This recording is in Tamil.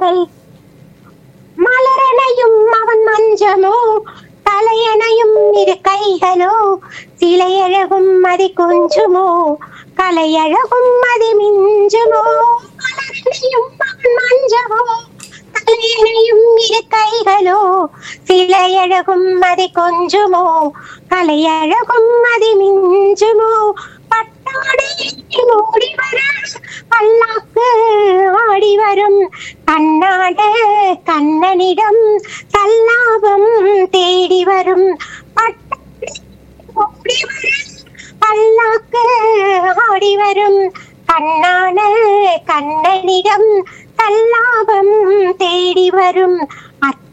கண்கள் மலரனையும் அவன் மஞ்சமோ தலையணையும் இரு கைகளோ சிலையழகும் மதி கொஞ்சமோ கலையழகும் மதி மிஞ்சுமோ மலரனையும் அவன் மஞ்சமோ தலையணையும் இரு கைகளோ சிலையழகும் மதி கொஞ்சமோ கலையழகும் மதி மிஞ்சுமோ பட்டாடை மூடி வர பல்லாக்கு ஆடி வரும் கண்ணாட கண்ணனிடம் சல்லாபம் தேடி வரும் பட்டாடை மூடி வர பல்லாக்கு ஆடி வரும் கண்ணான கண்ணனிடம் சல்லாபம் தேடி வரும்